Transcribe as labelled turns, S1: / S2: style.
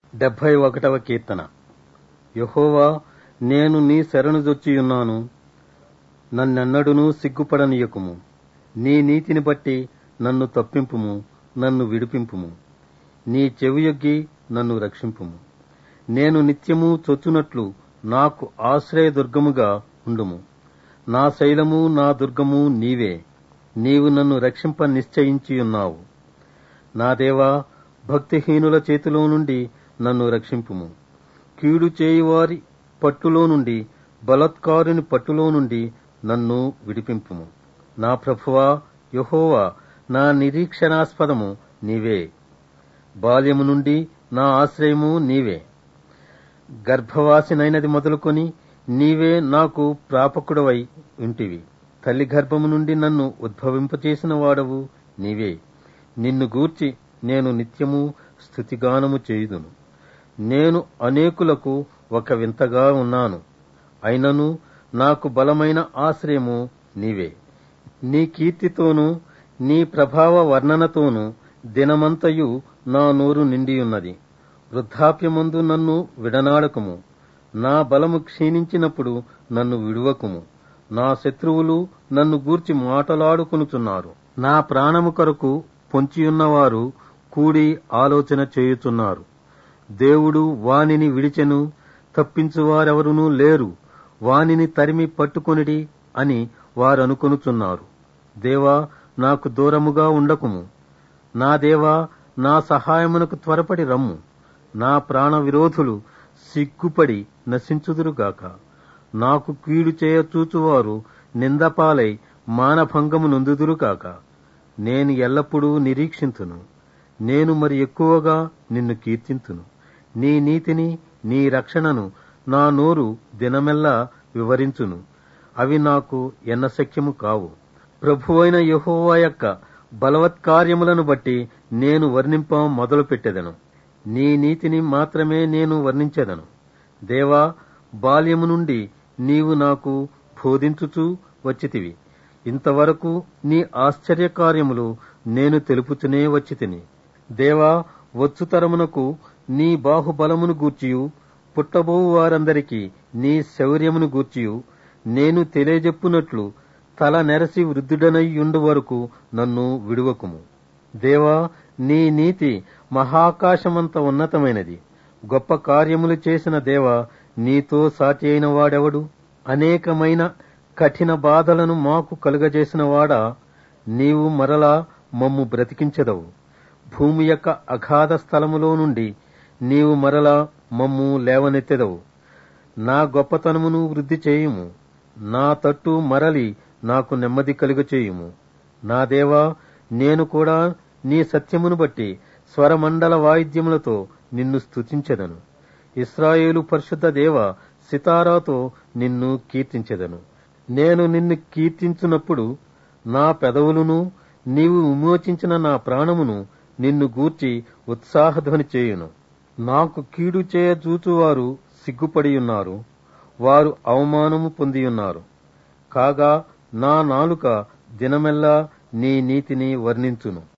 S1: డెబ్భై ఒకటవ కీర్తన యహోవా నేను నీ శరణుజొచ్చియున్నాను నన్నెన్నడునూ సిగ్గుపడనీయకుము నీ నీతిని బట్టి నన్ను తప్పింపుము నన్ను విడిపింపుము నీ చెవియొగ్గి నన్ను రక్షింపుము నేను నిత్యము చొచ్చునట్లు నాకు ఆశ్రయదుర్గముగా ఉండుము నా శైలము నా దుర్గము నీవే నీవు నన్ను రక్షింప నిశ్చయించియున్నావు నా దేవా భక్తిహీనుల చేతిలో నుండి నన్ను రక్షింపుము కీడు చేయువారి పట్టులో నుండి బలత్కారుని పట్టులో నుండి నన్ను విడిపింపుము నా ప్రభువా యహోవా నా నిరీక్షణాస్పదము నీవే బాల్యము నుండి నా ఆశ్రయము నీవే గర్భవాసినైనది మొదలుకొని నీవే నాకు ప్రాపకుడవై ఉంటివి తల్లి గర్భము నుండి నన్ను ఉద్భవింపచేసిన వాడవు నీవే నిన్ను గూర్చి నేను నిత్యము స్థుతిగానము చేయుదును నేను అనేకులకు ఒక వింతగా ఉన్నాను అయినను నాకు బలమైన ఆశ్రయము నీవే నీ కీర్తితోనూ నీ ప్రభావ వర్ణనతోనూ దినమంతయు నా నోరు నిండియున్నది వృద్ధాప్యమందు నన్ను విడనాడకము నా బలము క్షీణించినప్పుడు నన్ను విడువకుము నా శత్రువులు నన్ను గూర్చి మాటలాడుకొనుచున్నారు నా ప్రాణము కొరకు పొంచియున్నవారు కూడి ఆలోచన చేయుచున్నారు దేవుడు వానిని విడిచెను తప్పించువారెవరునూ లేరు వానిని తరిమి పట్టుకొనిడి అని వారనుకొనుచున్నారు దేవా నాకు దూరముగా ఉండకుము నా దేవా నా సహాయమునకు త్వరపడి రమ్ము నా ప్రాణ విరోధులు సిగ్గుపడి నశించుదురుగాక నాకు కీడు చేయ చూచువారు నిందపాలై మానభంగము నొందుదురుగాక నేను ఎల్లప్పుడూ నిరీక్షింతును నేను మరి ఎక్కువగా నిన్ను కీర్తింతును నీ నీతిని నీ రక్షణను నా నోరు దినమెల్లా వివరించును అవి నాకు ఎన్నశక్యము కావు ప్రభువైన యహోవా యొక్క బలవత్కార్యములను బట్టి నేను వర్ణింప మొదలుపెట్టెదను నీ నీతిని మాత్రమే నేను వర్ణించెదను దేవా బాల్యము నుండి నీవు నాకు బోధించుచూ వచ్చితివి ఇంతవరకు నీ ఆశ్చర్యకార్యములు నేను తెలుపుతూనే వచ్చితిని దేవా వచ్చుతరమునకు నీ బాహుబలమును గూర్చియు పుట్టబోవు వారందరికీ నీ శౌర్యమును గూర్చియు నేను తెలియజెప్పునట్లు తల నెరసి వృద్ధుడనయ్యుండు వరకు నన్ను విడువకుము దేవా నీ నీతి మహాకాశమంత ఉన్నతమైనది గొప్ప కార్యములు చేసిన దేవా నీతో సాటి అయిన వాడెవడు అనేకమైన కఠిన బాధలను మాకు కలుగజేసిన వాడా నీవు మరలా మమ్ము బ్రతికించెదవు భూమి యొక్క అగాధ స్థలములో నుండి నీవు మరలా మమ్ము లేవనెత్తెదవు నా గొప్పతనమును వృద్ధి చేయుము నా తట్టు మరలి నాకు నెమ్మది కలుగచేయుము నా దేవా నేను కూడా నీ సత్యమును బట్టి స్వరమండల వాయిద్యములతో నిన్ను స్తుతించెదను ఇస్రాయేలు పరిశుద్ధ దేవ సితారాతో నిన్ను కీర్తించెదను నేను నిన్ను కీర్తించున్నప్పుడు నా పెదవులను నీవు విమోచించిన నా ప్రాణమును నిన్ను గూర్చి ఉత్సాహధ్వని చేయును నాకు కీడు చేయ చూచువారు సిగ్గుపడియున్నారు వారు అవమానము పొందియున్నారు కాగా నా నాలుక దినమెల్లా నీ నీతిని వర్ణించును